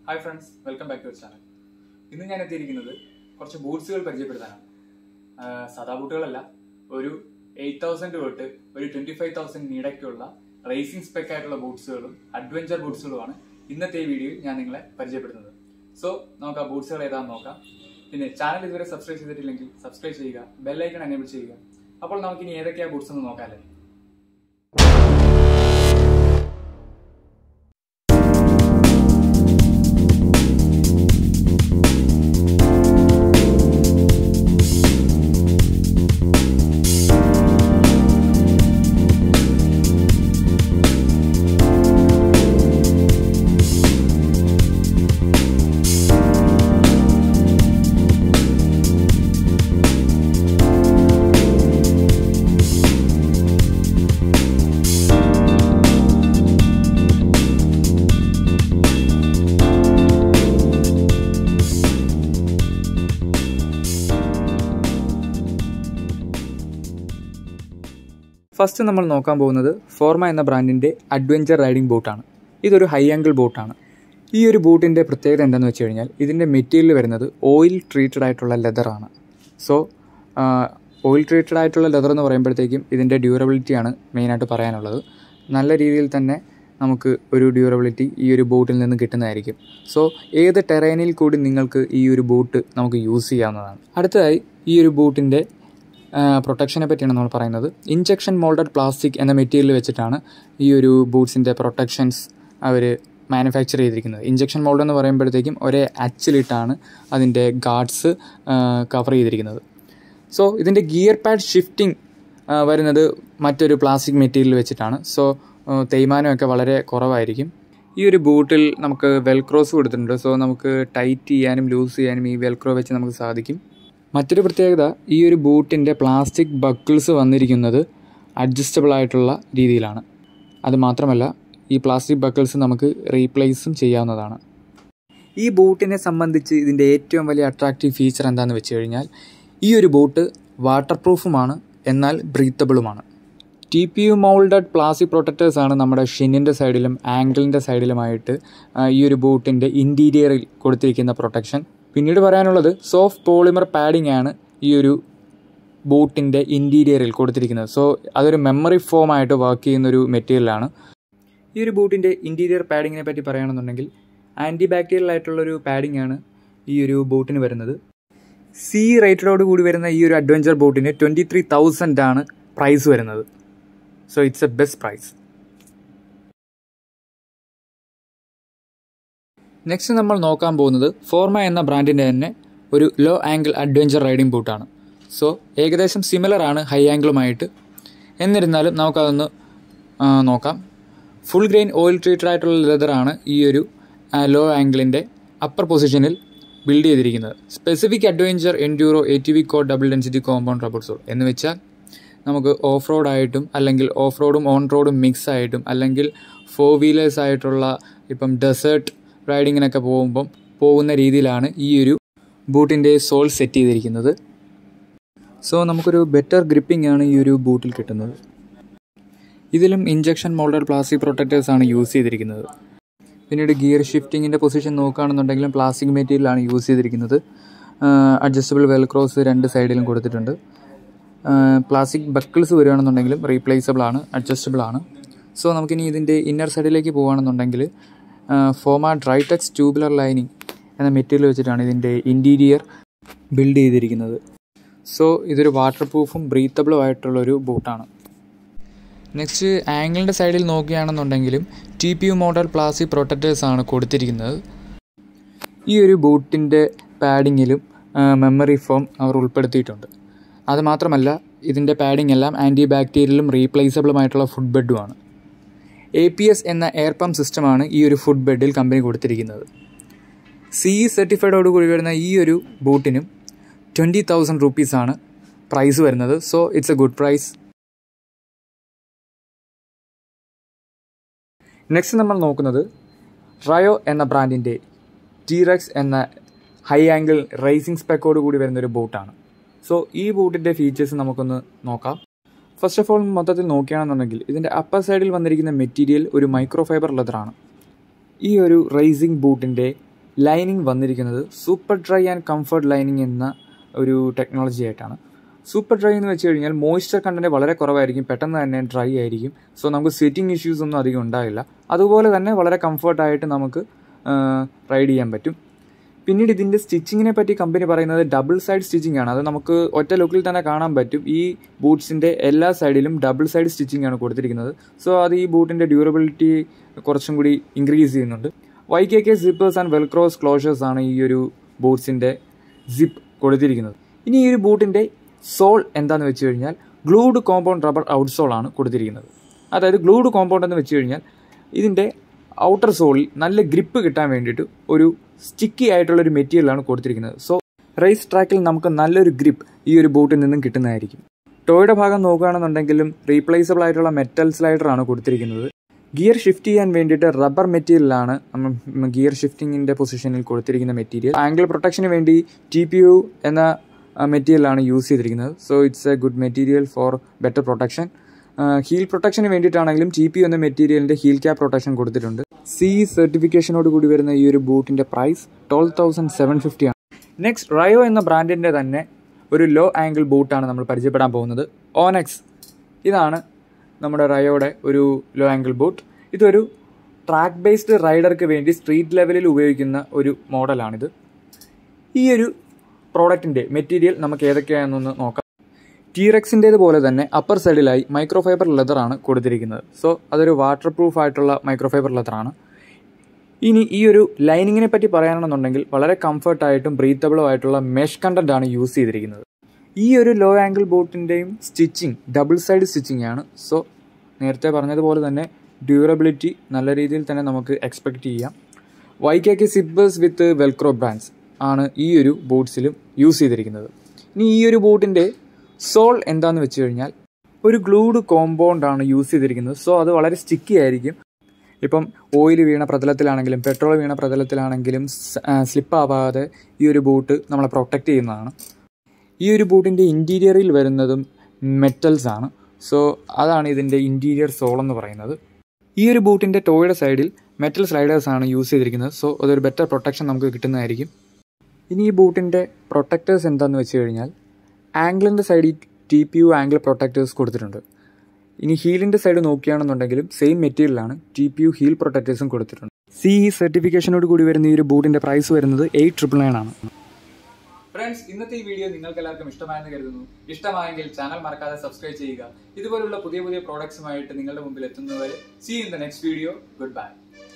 hi friends welcome back to channel ഇന്ന് ഞാൻ എത്തിയിരിക്കുന്നത് കുറച്ച് ബൂട്ട്സുകൾ പരിചയപ്പെടുത്താനാണ് ആഹ് സാധാ ബൂട്ടുകളല്ല ഒരു എയ്റ്റ് തൗസൻഡ് തൊട്ട് ഒരു ട്വന്റി ഫൈവ് തൗസൻഡ് ഇടയ്ക്കുള്ള റേസിംഗ് സ്പെക്ക് ആയിട്ടുള്ള ബൂട്ട്സുകളും അഡ്വഞ്ചർ ബൂട്ട്സുകളുമാണ് ഇന്നത്തെ ഈ വീഡിയോയിൽ ഞാൻ നിങ്ങളെ പരിചയപ്പെടുത്തുന്നത് സോ നമുക്ക് ആ ബൂട്ട്സുകൾ ഏതാണെന്ന് നോക്കാം പിന്നെ ചാനൽ ഇതുവരെ സബ്സ്ക്രൈബ് ചെയ്തിട്ടില്ലെങ്കിൽ സബ്സ്ക്രൈബ് ചെയ്യുക ബെല്ലൈക്കൺ എനേബിൾ ചെയ്യുക അപ്പോൾ നമുക്ക് ഇനി ഏതൊക്കെയാ ബൂട്ട്സ് എന്ന് നോക്കാമല്ലേ ഫസ്റ്റ് നമ്മൾ നോക്കാൻ പോകുന്നത് ഫോർമ എന്ന ബ്രാൻഡിൻ്റെ അഡ്വഞ്ചർ റൈഡിംഗ് ബോട്ടാണ് ഇതൊരു ഹൈ ആംഗിൾ ബോട്ടാണ് ഈ ഒരു ബോട്ടിൻ്റെ പ്രത്യേകത എന്താണെന്ന് വെച്ച് കഴിഞ്ഞാൽ ഇതിൻ്റെ മെറ്റീരിയൽ വരുന്നത് ഓയിൽ ട്രീറ്റഡ് ആയിട്ടുള്ള ലെതറാണ് സോ ഓയിൽ ട്രീറ്റഡ് ആയിട്ടുള്ള ലെതർ എന്ന് പറയുമ്പോഴത്തേക്കും ഇതിൻ്റെ ഡ്യൂറബിലിറ്റിയാണ് മെയിനായിട്ട് പറയാനുള്ളത് നല്ല രീതിയിൽ തന്നെ നമുക്ക് ഒരു ഡ്യൂറബിലിറ്റി ഈ ഒരു ബോട്ടിൽ നിന്ന് കിട്ടുന്നതായിരിക്കും സോ ഏത് ടെറൈനിൽ കൂടി നിങ്ങൾക്ക് ഈ ഒരു ബോട്ട് നമുക്ക് യൂസ് ചെയ്യാവുന്നതാണ് അടുത്തതായി ഈ ഒരു ബോട്ടിൻ്റെ പ്രൊട്ടക്ഷനെ പറ്റിയാണ് നമ്മൾ പറയുന്നത് ഇഞ്ചക്ഷൻ മോൾഡഡ് പ്ലാസ്റ്റിക് എന്ന മെറ്റീരിയൽ വെച്ചിട്ടാണ് ഈ ഒരു ബൂട്ട്സിൻ്റെ പ്രൊട്ടക്ഷൻസ് അവർ മാനുഫാക്ചർ ചെയ്തിരിക്കുന്നത് ഇഞ്ചക്ഷൻ മോൾഡ് എന്ന് പറയുമ്പോഴത്തേക്കും ഒരേ അച്ചിലിട്ടാണ് അതിൻ്റെ ഗാർഡ്സ് കവർ ചെയ്തിരിക്കുന്നത് സോ ഇതിൻ്റെ ഗിയർ പാഡ് ഷിഫ്റ്റിംഗ് വരുന്നത് മറ്റൊരു പ്ലാസ്റ്റിക് മെറ്റീരിയൽ വെച്ചിട്ടാണ് സോ തേയ്മാനമൊക്കെ വളരെ കുറവായിരിക്കും ഈ ഒരു ബൂട്ടിൽ നമുക്ക് വെൽക്രോസ് കൊടുത്തിട്ടുണ്ട് സോ നമുക്ക് ടൈറ്റ് ചെയ്യാനും ലൂസ് ചെയ്യാനും ഈ വെൽക്രോ വെച്ച് നമുക്ക് സാധിക്കും മറ്റൊരു പ്രത്യേകത ഈ ഒരു ബൂട്ടിൻ്റെ പ്ലാസ്റ്റിക് ബക്കിൾസ് വന്നിരിക്കുന്നത് അഡ്ജസ്റ്റബിൾ ആയിട്ടുള്ള രീതിയിലാണ് അത് മാത്രമല്ല ഈ പ്ലാസ്റ്റിക് ബക്കിൾസ് നമുക്ക് റീപ്ലേസും ചെയ്യാവുന്നതാണ് ഈ ബൂട്ടിനെ സംബന്ധിച്ച് ഇതിൻ്റെ ഏറ്റവും വലിയ അട്രാക്റ്റീവ് ഫീച്ചർ എന്താണെന്ന് വെച്ച് കഴിഞ്ഞാൽ ഈ ഒരു ബോട്ട് വാട്ടർ പ്രൂഫുമാണ് എന്നാൽ ബ്രീത്തബിളുമാണ് T P U moulded plastic protectors ആണ് നമ്മുടെ ഷിന്നിൻ്റെ സൈഡിലും ആംഗിളിൻ്റെ സൈഡിലുമായിട്ട് ഈ ഒരു ബോട്ടിൻ്റെ ഇൻറ്റീരിയറിൽ കൊടുത്തിരിക്കുന്ന പ്രൊട്ടക്ഷൻ പിന്നീട് പറയാനുള്ളത് സോഫ്റ്റ് പോളിമർ പാഡിംഗ് ആണ് ഈ ഒരു ബോട്ടിൻ്റെ ഇൻറ്റീരിയറിൽ കൊടുത്തിരിക്കുന്നത് സോ അതൊരു മെമ്മറി ഫോം ആയിട്ട് വർക്ക് ചെയ്യുന്ന ഒരു മെറ്റീരിയലാണ് ഈ ഒരു ബൂട്ടിൻ്റെ ഇൻറ്റീരിയർ പാഡിങ്ങിനെ പറ്റി പറയുകയാണെന്നുണ്ടെങ്കിൽ ആൻറ്റി ബാക്ടീരിയൽ ആയിട്ടുള്ളൊരു പാഡിംഗ് ആണ് ഈ ഒരു ബോട്ടിന് വരുന്നത് സി റേറ്റഡോട് കൂടി വരുന്ന ഈ ഒരു അഡ്വഞ്ചർ ബോട്ടിന് ട്വൻറ്റി ത്രീ തൗസൻഡ് ആണ് പ്രൈസ് വരുന്നത് so it's a best price next നമ്മൾ നോക്കാൻ പോകുന്നത് ഫോർമ എന്ന ബ്രാൻഡിൻ്റെ തന്നെ ഒരു ലോ ആംഗിൾ അഡ്വഞ്ചർ റൈഡിംഗ് ബൂട്ടാണ് സോ ഏകദേശം സിമിലർ ആണ് ഹൈ ആംഗിളുമായിട്ട് എന്നിരുന്നാലും നമുക്കതൊന്ന് നോക്കാം ഫുൾ ഗ്രെയിൻ ഓയിൽ ട്രീറ്റഡ് ആയിട്ടുള്ള ലെതറാണ് ഈ ഒരു ലോ ആംഗിളിൻ്റെ അപ്പർ പൊസിഷനിൽ ബിൽഡ് ചെയ്തിരിക്കുന്നത് specific adventure enduro A T V code double density compound rubber sole എന്ന് വെച്ചാൽ നമുക്ക് ഓഫ് റോഡ് ആയിട്ടും അല്ലെങ്കിൽ ഓഫ് റോഡും ഓൺ റോഡും മിക്സ് ആയിട്ടും അല്ലെങ്കിൽ ഫോർ വീലേഴ്സ് ആയിട്ടുള്ള ഇപ്പം ഡെസേർട്ട് റൈഡിങ്ങിനൊക്കെ പോകുമ്പം പോകുന്ന രീതിയിലാണ് ഈ ഒരു ബൂട്ടിൻ്റെ സോൾ സെറ്റ് ചെയ്തിരിക്കുന്നത് സോ നമുക്കൊരു ബെറ്റർ ഗ്രിപ്പിംഗ് ആണ് ഈ ഒരു ബൂട്ടിൽ കിട്ടുന്നത് ഇതിലും ഇഞ്ചക്ഷൻ മോൾഡഡ് പ്ലാസ്റ്റിക് പ്രൊട്ടക്റ്റേഴ്സ് ആണ് യൂസ് ചെയ്തിരിക്കുന്നത് പിന്നീട് ഗിയർ ഷിഫ്റ്റിങ്ങിൻ്റെ പൊസിഷൻ നോക്കുകയാണെന്നുണ്ടെങ്കിലും പ്ലാസ്റ്റിക് മെറ്റീരിയലാണ് യൂസ് ചെയ്തിരിക്കുന്നത് അഡ്ജസ്റ്റബിൾ വെൽക്രോസ് രണ്ട് സൈഡിലും കൊടുത്തിട്ടുണ്ട് പ്ലാസ്റ്റിക് ബക്കിൾസ് വരികയാണെന്നുണ്ടെങ്കിലും റീപ്ലേസബിൾ ആണ് അഡ്ജസ്റ്റബിൾ ആണ് സോ നമുക്കിനി ഇതിൻ്റെ ഇന്നർ സൈഡിലേക്ക് പോകുകയാണെന്നുണ്ടെങ്കിൽ ഫോമ ഡ്രൈടെക്സ് ട്യൂബുലർ ലൈനിങ് എന്ന മെറ്റീരിയൽ വെച്ചിട്ടാണ് ഇതിൻ്റെ ഇൻറ്റീരിയർ ബിൽഡ് ചെയ്തിരിക്കുന്നത് സോ ഇതൊരു വാട്ടർ പ്രൂഫും ബ്രീത്തബിളും ആയിട്ടുള്ളൊരു ബോട്ടാണ് നെക്സ്റ്റ് ആംഗിളിൻ്റെ സൈഡിൽ നോക്കുകയാണെന്നുണ്ടെങ്കിലും T P U model plastic protectors ആണ് കൊടുത്തിരിക്കുന്നത് ഈ ഒരു ബൂട്ടിൻ്റെ പാഡിങ്ങിലും മെമ്മറി ഫോം അവർ ഉൾപ്പെടുത്തിയിട്ടുണ്ട് അതുമാത്രമല്ല ഇതിൻ്റെ പാഡിംഗ് എല്ലാം ആൻറ്റി ബാക്ടീരിയലും റീപ്ലേസബിളുമായിട്ടുള്ള ഫുഡ് ബെഡുമാണ് എ പി എസ് എന്ന എയർ പമ്പ് സിസ്റ്റമാണ് ഈ ഒരു ഫുഡ് ബെഡിൽ കമ്പനി കൊടുത്തിരിക്കുന്നത് സി ഇ സർട്ടിഫൈഡോട് കൂടി വരുന്ന ഈ ഒരു ബൂട്ടിനും ട്വൻറ്റി തൗസൻഡ് റുപ്പീസാണ് പ്രൈസ് വരുന്നത് so it's a good price next നമ്മൾ നോക്കുന്നത് റയോ എന്ന ബ്രാൻഡിൻ്റെ ടീറക്സ് എന്ന ഹൈ ആംഗിൾ റേസിംഗ് സ്പെക്കോട് കൂടി വരുന്ന ഒരു ബോട്ടാണ് സോ ഈ ബോട്ടിൻ്റെ ഫീച്ചേഴ്സ് നമുക്കൊന്ന് നോക്കാം ഫസ്റ്റ് ഓഫ് ഓൾ മൊത്തത്തിൽ നോക്കുകയാണെന്നുണ്ടെങ്കിൽ ഇതിൻ്റെ അപ്പർ സൈഡിൽ വന്നിരിക്കുന്ന മെറ്റീരിയൽ ഒരു മൈക്രോ ഫൈബർ ലെതറാണ് ഈ ഒരു റേസിംഗ് ബൂട്ടിൻ്റെ ലൈനിങ് വന്നിരിക്കുന്നത് super dry and comfort lining എന്ന ഒരു ടെക്നോളജി ആയിട്ടാണ് സൂപ്പർ ഡ്രൈ എന്ന് വെച്ച് കഴിഞ്ഞാൽ മോയ്സ്ചർ കണ്ടന്റ് വളരെ കുറവായിരിക്കും പെട്ടെന്ന് തന്നെ ഡ്രൈ ആയിരിക്കും സോ നമുക്ക് സ്വെറ്റിംഗ് ഇഷ്യൂസ് ഒന്നും അധികം ഉണ്ടാവില്ല അതുപോലെ തന്നെ വളരെ കംഫർട്ടായിട്ട് നമുക്ക് റൈഡ് ചെയ്യാൻ പറ്റും പിന്നീട് ഇതിൻ്റെ സ്റ്റിച്ചിങ്ങിനെ പറ്റി കമ്പനി പറയുന്നത് ഡബിൾ സൈഡ് സ്റ്റിച്ചിങ് ആണ് അത് നമുക്ക് ഒറ്റ ലുക്കിൽ തന്നെ കാണാൻ പറ്റും ഈ ബൂട്ട്സിൻ്റെ എല്ലാ സൈഡിലും ഡബിൾ സൈഡ് സ്റ്റിച്ചിങ് ആണ് കൊടുത്തിരിക്കുന്നത് സോ അത് ഈ ബൂട്ടിൻ്റെ ഡ്യൂറബിലിറ്റി കുറച്ചും കൂടി ഇൻക്രീസ് ചെയ്യുന്നുണ്ട് Y K K zippers and velcros closures ആണ് ഈ ഒരു ബൂട്ട്സിൻ്റെ സിപ്പ് കൊടുത്തിരിക്കുന്നത് ഇനി ഈ ഒരു ബൂട്ടിൻ്റെ സോൾ എന്താണെന്ന് വെച്ച് കഴിഞ്ഞാൽ glued compound rubber out sole ആണ് കൊടുത്തിരിക്കുന്നത് അതായത് ഗ്ലൂഡ് കോമ്പൗണ്ട് എന്ന് വെച്ച് കഴിഞ്ഞാൽ ഇതിൻ്റെ ഔട്ടർ സോളിൽ നല്ല ഗ്രിപ്പ് കിട്ടാൻ വേണ്ടിയിട്ട് ഒരു സ്റ്റിക്കി ആയിട്ടുള്ള ഒരു മെറ്റീരിയലാണ് കൊടുത്തിരിക്കുന്നത് സോ റേസ് ട്രാക്കിൽ നമുക്ക് നല്ലൊരു ഗ്രിപ്പ് ഈ ഒരു ബൂട്ടിൽ നിന്നും കിട്ടുന്നതായിരിക്കും ടോയുടെ ഭാഗം നോക്കുകയാണെന്നുണ്ടെങ്കിലും റീപ്ലേസബിൾ ആയിട്ടുള്ള മെറ്റൽ സ്ലൈഡറാണ് കൊടുത്തിരിക്കുന്നത് ഗിയർ ഷിഫ്റ്റ് ചെയ്യാൻ വേണ്ടിയിട്ട് റബ്ബർ മെറ്റീരിയലാണ് നമ്മൾ ഗിയർ ഷിഫ്റ്റിങ്ങിൻ്റെ പൊസിഷനിൽ കൊടുത്തിരിക്കുന്ന മെറ്റീരിയൽ ആംഗിൾ പ്രൊട്ടക്ഷന് വേണ്ടി ടി പി യു എന്ന മെറ്റീരിയലാണ് യൂസ് ചെയ്തിരിക്കുന്നത് so it's a good material for better protection heel പ്രൊട്ടക്ഷന് വേണ്ടിയിട്ടാണെങ്കിലും ടി പി എന്ന മെറ്റീരിയലിൻ്റെ ഹീൽ ക്യാപ് പ്രൊട്ടക്ഷൻ കൊടുത്തിട്ടുണ്ട് സി സർട്ടിഫിക്കേഷനോട് കൂടി വരുന്ന ഈ ഒരു ബൂട്ടിൻ്റെ price twelve thousand seven fifty ആണ് നെക്സ്റ്റ് റയോ എന്ന ബ്രാൻഡിൻ്റെ തന്നെ ഒരു ലോ ആംഗിൾ ബൂട്ടാണ് നമ്മൾ പരിചയപ്പെടാൻ പോകുന്നത് ഓനെക്സ് ഇതാണ് നമ്മുടെ റയോയുടെ ഒരു ലോ ആംഗിൾ ബൂട്ട് ഇതൊരു ട്രാക്ക് ബേസ്ഡ് റൈഡർക്ക് വേണ്ടി സ്ട്രീറ്റ് ലെവലിൽ ഉപയോഗിക്കുന്ന ഒരു മോഡലാണിത് ഈ ഒരു പ്രോഡക്റ്റിൻ്റെ മെറ്റീരിയൽ നമുക്ക് ഏതൊക്കെയാണെന്നൊന്ന് നോക്കാം ടീറെക്സിൻ്റേത് പോലെ തന്നെ അപ്പർ സൈഡിലായി മൈക്രോഫൈബർ ലെതറാണ് കൊടുത്തിരിക്കുന്നത് സോ അതൊരു വാട്ടർ പ്രൂഫ് ആയിട്ടുള്ള മൈക്രോഫൈബർ ലെതറാണ് ഇനി ഈ ഒരു ലൈനിങ്ങിനെ പറ്റി പറയാനാണെന്നുണ്ടെങ്കിൽ വളരെ കംഫർട്ടായിട്ടും ബ്രീത്തബിളും ആയിട്ടുള്ള മെഷ് കണ്ടന്റ് ആണ് യൂസ് ചെയ്തിരിക്കുന്നത് ഈ ഒരു ലോ ആംഗിൾ ബോട്ടിൻ്റെയും സ്റ്റിച്ചിങ് ഡബിൾ സൈഡ് സ്റ്റിച്ചിങ് ആണ് സോ നേരത്തെ പറഞ്ഞതുപോലെ തന്നെ ഡ്യൂറബിലിറ്റി നല്ല രീതിയിൽ തന്നെ നമുക്ക് എക്സ്പെക്റ്റ് ചെയ്യാം Y K K zippers with velcro brands ആണ് ഈ ഒരു ബൂട്ട്സിലും യൂസ് ചെയ്തിരിക്കുന്നത് ഇനി ഈ ഒരു ബൂട്ടിൻ്റെ സോൾ എന്താന്ന് വെച്ച് കഴിഞ്ഞാൽ ഒരു ഗ്ലൂഡ് കോമ്പൗണ്ട് ആണ് യൂസ് ചെയ്തിരിക്കുന്നത് സോ അത് വളരെ സ്റ്റിക്കി ആയിരിക്കും ഇപ്പം ഓയിൽ വീണ പ്രതലത്തിലാണെങ്കിലും പെട്രോൾ വീണ പ്രതലത്തിലാണെങ്കിലും സ്ലിപ്പ് ആവാതെ ഈ ഒരു ബൂട്ട് നമ്മളെ പ്രൊട്ടക്റ്റ് ചെയ്യുന്നതാണ് ഈ ഒരു ബൂട്ടിൻ്റെ ഇൻറ്റീരിയറിൽ വരുന്നതും മെറ്റൽസ് ആണ് സോ അതാണ് ഇതിൻ്റെ ഇൻറ്റീരിയർ സോൾ എന്ന് പറയുന്നത് ഈ ഒരു ബൂട്ടിൻ്റെ ടോയുടെ സൈഡിൽ മെറ്റൽ സ്ലൈഡേഴ്സ് ആണ് യൂസ് ചെയ്തിരിക്കുന്നത് സോ അതൊരു ബെറ്റർ പ്രൊട്ടക്ഷൻ നമുക്ക് കിട്ടുന്നതായിരിക്കും ഇനി ഈ ബൂട്ടിൻ്റെ പ്രൊട്ടക്റ്റേഴ്സ് എന്താണെന്ന് വെച്ച് കഴിഞ്ഞാൽ ആംഗിളിൻ്റെ സൈഡിൽ T P U angle protectors കൊടുത്തിട്ടുണ്ട് ഇനി ഹീലിൻ്റെ സൈഡ് നോക്കുകയാണെന്നുണ്ടെങ്കിലും സെയിം മെറ്റീരിയലാണ് ടി പി യു ഹീൽ പ്രൊട്ടക്റ്റേഴ്സും കൊടുത്തിട്ടുണ്ട് സി ഇ സർട്ടിഫിക്കേഷനോട് കൂടി വരുന്ന ഈ ഒരു ബൂട്ടിൻ്റെ പ്രൈസ് വരുന്നത് എയ്റ്റ് ട്രിപ്പിൾ നയൻ ആണ് ഫ്രണ്ട്സ് ഇന്നത്തെ ഈ വീഡിയോ നിങ്ങൾക്ക് എല്ലാവർക്കും ഇഷ്ടമായെന്ന് കരുതുന്നു ഇഷ്ടമായെങ്കിൽ ചാനൽ മറക്കാതെ സബ്സ്ക്രൈബ് ചെയ്യുക ഇതുപോലുള്ള പുതിയ പുതിയ പ്രോഡക്ട്സുമായിട്ട് നിങ്ങളുടെ മുമ്പിൽ എത്തുന്നവരെ see in the next video good bye